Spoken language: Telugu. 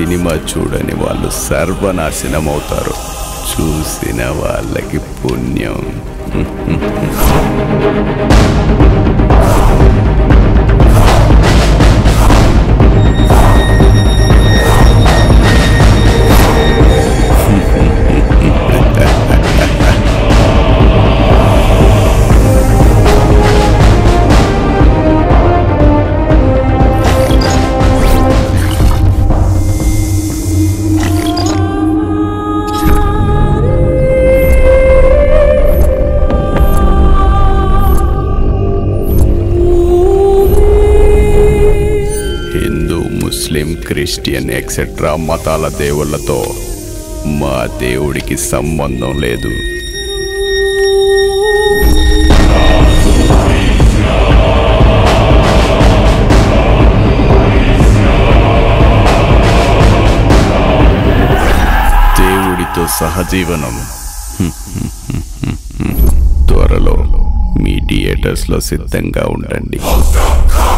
సినిమా చూడని వాళ్ళు సర్వనాశనం అవుతారు చూసిన వాళ్ళకి పుణ్యం హిందూ ముస్లిం క్రిస్టియన్ ఎక్సెట్రా మతాల దేవుళ్ళతో మా దేవుడికి సంబంధం లేదు దేవుడితో సహజీవనం త్వరలో మీ థియేటర్స్లో సిద్ధంగా ఉండండి